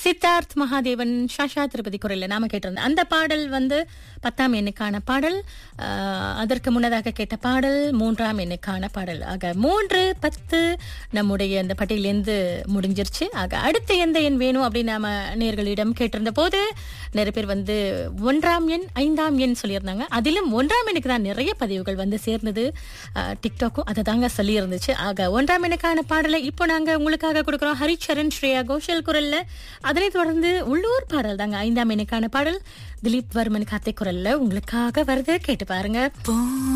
சித்தார்த் மகாதேவன் ஷாஷா திருப்பதி குரல்ல நாம கேட்டிருந்தோம் அந்த பாடல் வந்து பத்தாம் எண்ணுக்கான பாடல் ஆஹ், அதற்கு முன்னதாக கேட்ட பாடல் மூன்றாம் எண்ணுக்கான பாடல் ஆக மூன்று பத்து நம்முடைய அந்த பட்டியலிருந்து முடிஞ்சிருச்சு ஆக அடுத்து எந்த எண் வேணும் அப்படின்னு நாம நேர்களிடம் கேட்டிருந்த போது நிறைய பேர் வந்து ஒன்றாம் எண் ஐந்தாம் எண் சொல்லியிருந்தாங்க அதிலும் ஒன்றாம் எண்ணுக்கு தான் நிறைய பதிவுகள் வந்து சேர்ந்தது ஆஹ், டிக்டாக்கும் அதை தாங்க சொல்லி இருந்துச்சு ஆக ஒன்றாம் எண்ணுக்கான பாடலை இப்போ நாங்க உங்களுக்காக கொடுக்குறோம் ஹரிச்சரன் ஸ்ரேயா கோஷல் குரல்ல அதனைத் தொடர்ந்து உள்ளூர் பாடல் தாங்க ஐந்தாம் எண்ணுக்கான பாடல் திலீப் வர்மன் கார்த்திக் குரல்ல உங்களுக்காக வருது கேட்டு பாருங்க